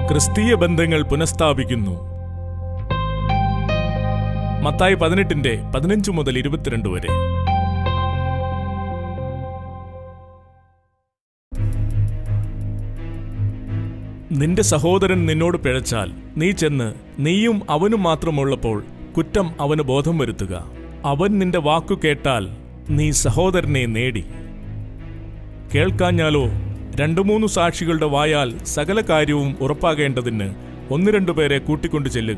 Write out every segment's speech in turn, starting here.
ക്രിസ്തീയ ബന്ധങ്ങൾ പുനഃസ്ഥാപിക്കുന്നു മത്തായി പതിനെട്ടിന്റെ പതിനഞ്ച് മുതൽ ഇരുപത്തിരണ്ട് വരെ നിന്റെ സഹോദരൻ നിന്നോട് പിഴച്ചാൽ നീ ചെന്ന് നീയും അവനും മാത്രമുള്ളപ്പോൾ കുറ്റം അവന് ബോധം വരുത്തുക അവൻ നിന്റെ വാക്കു കേട്ടാൽ നീ സഹോദരനെ നേടി കേൾക്കാഞ്ഞാലോ രണ്ടു മൂന്ന് സാക്ഷികളുടെ വായാൽ സകല കാര്യവും ഉറപ്പാകേണ്ടതിന് ഒന്ന് രണ്ടു പേരെ കൂട്ടിക്കൊണ്ടു ചെല്ലുക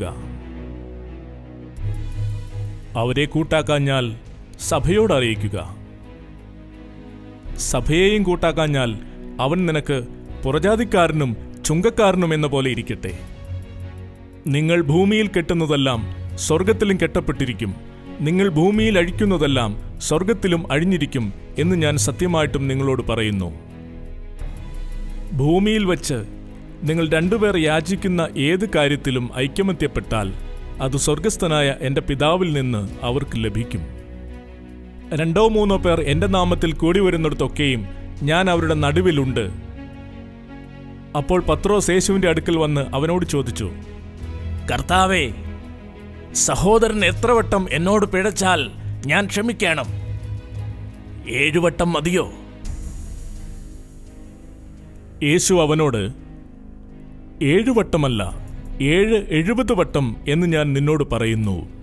അവരെ കൂട്ടാക്കാഞ്ഞാൽ സഭയോട് അറിയിക്കുക സഭയെയും കൂട്ടാക്കാഞ്ഞാൽ അവൻ നിനക്ക് പുറജാതിക്കാരനും ചുങ്കക്കാരനും എന്ന പോലെ ഇരിക്കട്ടെ നിങ്ങൾ ഭൂമിയിൽ കെട്ടുന്നതെല്ലാം സ്വർഗത്തിലും കെട്ടപ്പെട്ടിരിക്കും നിങ്ങൾ ഭൂമിയിൽ അഴിക്കുന്നതെല്ലാം സ്വർഗത്തിലും അഴിഞ്ഞിരിക്കും എന്ന് ഞാൻ സത്യമായിട്ടും നിങ്ങളോട് പറയുന്നു ഭൂമിയിൽ വച്ച് നിങ്ങൾ രണ്ടുപേർ യാചിക്കുന്ന ഏത് കാര്യത്തിലും ഐക്യമത്യപ്പെട്ടാൽ അത് സ്വർഗസ്ഥനായ എൻ്റെ പിതാവിൽ നിന്ന് അവർക്ക് ലഭിക്കും രണ്ടോ മൂന്നോ പേർ എൻ്റെ നാമത്തിൽ കൂടി വരുന്നിടത്തൊക്കെയും ഞാൻ അവരുടെ നടുവിലുണ്ട് അപ്പോൾ പത്രോസ് യേശുവിന്റെ അടുക്കൽ വന്ന് അവനോട് ചോദിച്ചു കർത്താവേ സഹോദരൻ എത്ര വട്ടം എന്നോട് പിഴച്ചാൽ ഞാൻ ക്ഷമിക്കണം ഏഴുവട്ടം മതിയോ യേശു അവനോട് ഏഴു വട്ടമല്ല ഏഴ് എഴുപത് വട്ടം എന്ന് ഞാൻ നിന്നോട് പറയുന്നു